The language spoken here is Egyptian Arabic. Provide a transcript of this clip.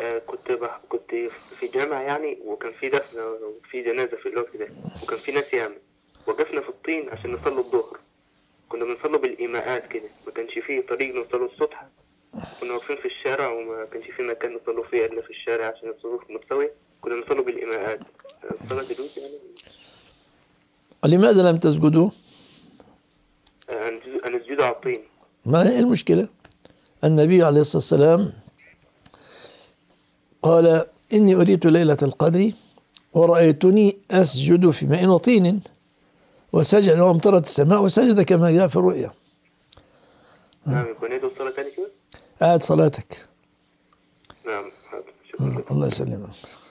آه كنت بح... كنت في جامعة يعني وكان في دفن وفي جنازة في الوقت ده وكان في ناس ياما وقفنا في الطين عشان نصلي الظهر كنا بنصلي بالإيماءات كده ما كانش فيه طريق نوصله السطح كنا واقفين في الشارع وما كانش فيه مكان نصلوا فيه إلا في الشارع عشان الصفوف متساوية كنا بنصلي بالإيماءات الصلاة دلوقتي يعني لماذا لم تسجدوا؟ آه، هنسجد- هنسجد على الطين ما هي المشكلة النبي عليه الصلاة والسلام قال إني أريد ليلة القدر ورأيتني أسجد في ماء وطين وسجد وامطرت السماء وسجد كما جاء في الرؤيا نعم يكون يدعو الصلاة تاني كده آت صلاتك نعم حاضر شكرا الله يسلمك